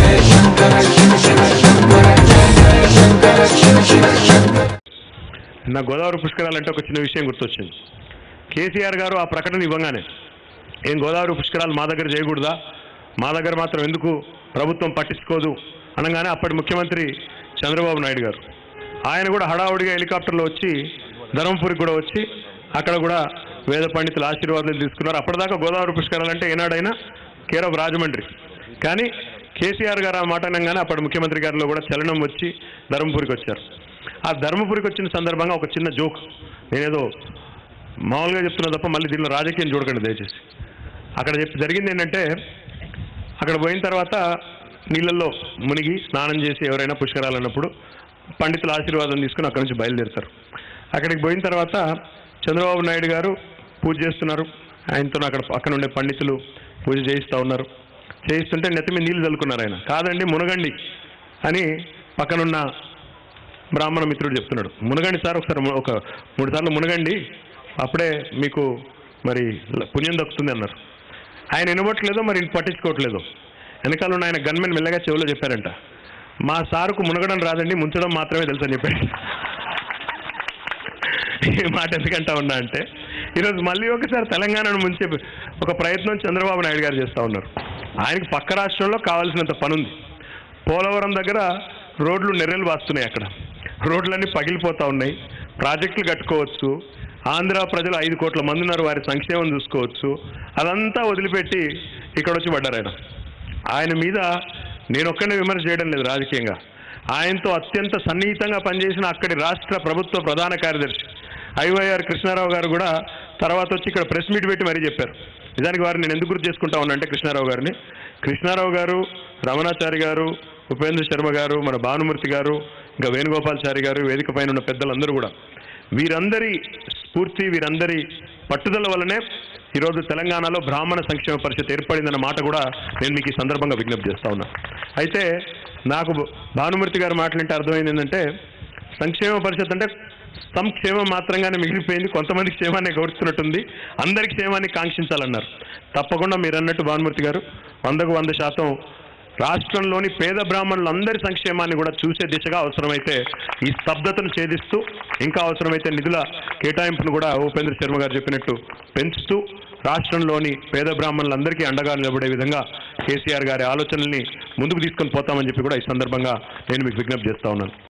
నా గోదావరి పుష్కరాలు అంటే ఒక చిన్న విషయం గుర్తొచ్చింది కేసీఆర్ గారు ఆ ప్రకటన ఇవ్వగానే ఏం గోదావరి పుష్కరాలు మా దగ్గర చేయకూడదా మా దగ్గర మాత్రం ఎందుకు ప్రభుత్వం పట్టించుకోదు అనగానే అప్పటి ముఖ్యమంత్రి చంద్రబాబు నాయుడు గారు ఆయన కూడా హడావుడిగా హెలికాప్టర్లో వచ్చి ధర్మపురికి కూడా వచ్చి అక్కడ కూడా వేద పండితుల ఆశీర్వాదాలు తీసుకున్నారు అప్పటిదాకా గోదావరి పుష్కరాలు అంటే ఏనాడైనా కేర్ ఆఫ్ రాజమండ్రి కానీ కేసీఆర్ గారు ఆ మాట అనగానే అప్పటి ముఖ్యమంత్రి గారిలో కూడా చలనం వచ్చి ధర్మపురికి వచ్చారు ఆ ధర్మపురికి వచ్చిన సందర్భంగా ఒక చిన్న జోక్ నేనేదో మామూలుగా చెప్తున్నా తప్ప మళ్ళీ దీనిలో రాజకీయం చూడకండి దయచేసి అక్కడ చెప్పి జరిగింది ఏంటంటే అక్కడ పోయిన తర్వాత నీళ్ళల్లో మునిగి స్నానం చేసి ఎవరైనా పుష్కరాలు అన్నప్పుడు పండితుల ఆశీర్వాదం తీసుకుని అక్కడి నుంచి బయలుదేరుతారు అక్కడికి పోయిన తర్వాత చంద్రబాబు నాయుడు గారు పూజ చేస్తున్నారు ఆయనతో అక్కడ పక్కన ఉండే పండితులు పూజ చేయిస్తూ ఉన్నారు చేయిస్తుంటే నెత్తి మీద నీళ్ళు చల్లుకున్నారు ఆయన కాదండి మునగండి అని పక్కనున్న బ్రాహ్మణ మిత్రుడు చెప్తున్నాడు మునగండి సార్ ఒకసారి ము- ఒక మూడు సార్లు మునగండి అప్పుడే మీకు మరి ల- పుణ్యం దక్కుతుంది అన్నారు ఆయన వినబట్లేదో మరి ఇంక పట్టించుకోవట్లేదు వెనకాల ఉన్న ఆయన గన్మెన్ మెల్లగా చెవిలో చెప్పారంట మా సారుకు మునగడం రాదండి ముంచడం మాత్రమే తెలుసు అని చెప్పాడు ఈ మాట ఎందుకంటా ఉన్నా అంటే ఈరోజు మళ్ళీ ఒకసారి తెలంగాణను ముంచే ఒక ప్రయత్నం చంద్రబాబు నాయుడు గారు చేస్తూ ఉన్నారు ఆయనకి పక్క రాష్ట్రంలో కావాల్సినంత పనుంది పోలవరం దగ్గర రోడ్లు నెర్రెలు వాస్తున్నాయి అక్కడ రోడ్లన్నీ పగిలిపోతా ఉన్నాయి ప్రాజెక్టులు కట్టుకోవచ్చు ఆంధ్ర ప్రజలు ఐదు కోట్ల మంది ఉన్నారు వారి సంక్షేమం చూసుకోవచ్చు అదంతా వదిలిపెట్టి ఇక్కడ వచ్చి పడ్డారు ఆయన ఆయన మీద నేను ఒక్కనే విమర్శ చేయడం లేదు రాజకీయంగా ఆయనతో అత్యంత సన్నిహితంగా పనిచేసిన అక్కడి రాష్ట్ర ప్రభుత్వ ప్రధాన కార్యదర్శి ఐవైఆర్ కృష్ణారావు గారు కూడా తర్వాత వచ్చి ఇక్కడ ప్రెస్ మీట్ పెట్టి మరీ చెప్పారు నిజానికి వారిని నేను ఎందుకు గుర్తు చేసుకుంటా ఉన్నానంటే కృష్ణారావు గారిని కృష్ణారావు గారు రమణాచారి గారు ఉపేంద్ర శర్మ గారు మన భానుమూర్తి గారు ఇంకా వేణుగోపాల్చారి గారు వేదిక పైన ఉన్న పెద్దలందరూ కూడా వీరందరి స్ఫూర్తి వీరందరి పట్టుదల వల్లనే ఈరోజు తెలంగాణలో బ్రాహ్మణ సంక్షేమ పరిషత్ ఏర్పడిందన్న మాట కూడా నేను మీకు ఈ సందర్భంగా విజ్ఞప్తి చేస్తా ఉన్నా అయితే నాకు భానుమూర్తి గారు మాట్లాడితే అర్థమైంది ఏంటంటే సంక్షేమ పరిషత్ అంటే సంక్షేమం మాత్రంగానే మిగిలిపోయింది కొంతమంది క్షేమాన్ని గౌరవిస్తున్నట్టుంది అందరి క్షేమాన్ని కాంక్షించాలన్నారు తప్పకుండా మీరు అన్నట్టు భానుమూర్తి గారు వందకు వంద శాతం రాష్ట్రంలోని పేద బ్రాహ్మణులందరి సంక్షేమాన్ని కూడా చూసే దిశగా అవసరమైతే ఈ స్తబ్దతను ఛేదిస్తూ ఇంకా అవసరమైతే నిధుల కేటాయింపును కూడా ఉపేంద్ర శర్మ గారు చెప్పినట్టు పెంచుతూ రాష్ట్రంలోని పేద బ్రాహ్మణులందరికీ అండగా నిలబడే విధంగా కేసీఆర్ గారి ఆలోచనల్ని ముందుకు తీసుకొని పోతామని చెప్పి కూడా ఈ సందర్భంగా నేను మీకు విజ్ఞప్తి చేస్తా ఉన్నాను